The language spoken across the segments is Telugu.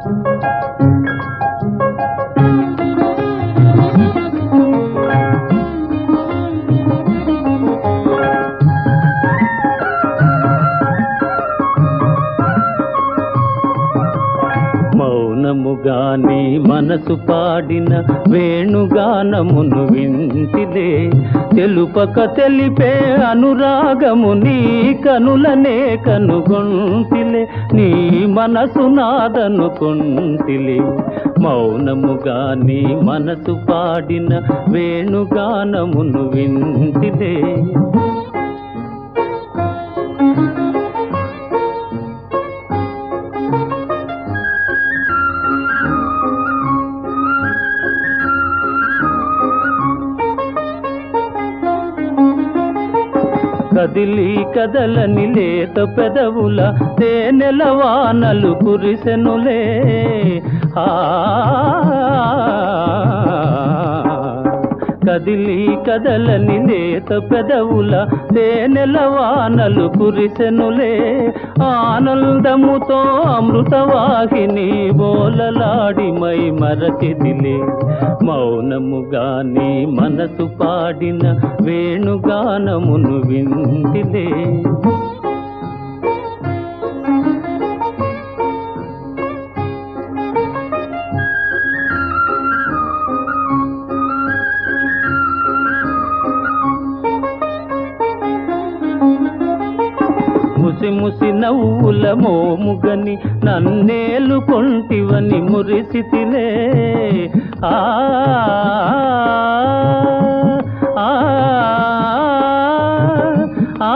మౌనముగాని మనసు పాడిన వేణుగానమును వింటిలే తెలుపక తెలిపే అనురాగము నీ కనులనే కనుగొంటిలే నీ మనసు నాదనుకొంటిలే మౌనముగాని మనసు పాడిన వేణుగానమును వింటిలే కదిలి కదలని లేత పెదవుల తేనెల వానలు కురిసెనులే ఆ కదిలి కదలని లేత పెదవుల తేనెల వానలు కురిసెనులే ఆనందముతో అమృతవాహిని బోలలాడి మై మరచిదిలే మౌనముగాని మనసు పాడిన వేణుగానమును వింటిలే ముసి ముసి నవ్వుల మోముగని నన్నేలు కొంటివని మురిసితిలే ఆ ఆ, ఆ,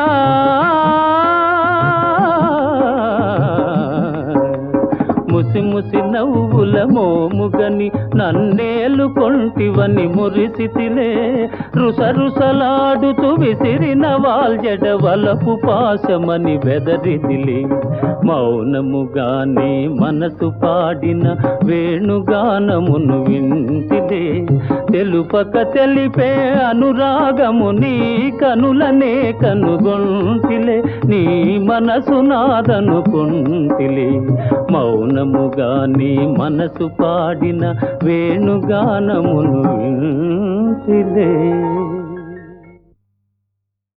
ముసి ముసి నవ్వుల మోముగని నన్నేలు కొంటివని మురిసితిలే రుస రుసలాడుతూ విసిరిన వాల్జడ వలపు పాశమని బెదరిదిలే మౌనముగాని మనసు పాడిన వేణుగానమును వింటిలే తెలుపక తెలిపే అనురాగము నీ కనులనే కనుగొంటిలే నీ మనసు నాదనుకుంటిలే మౌనముగాని మనసు పాడిన వేణుగానమును వింటిలే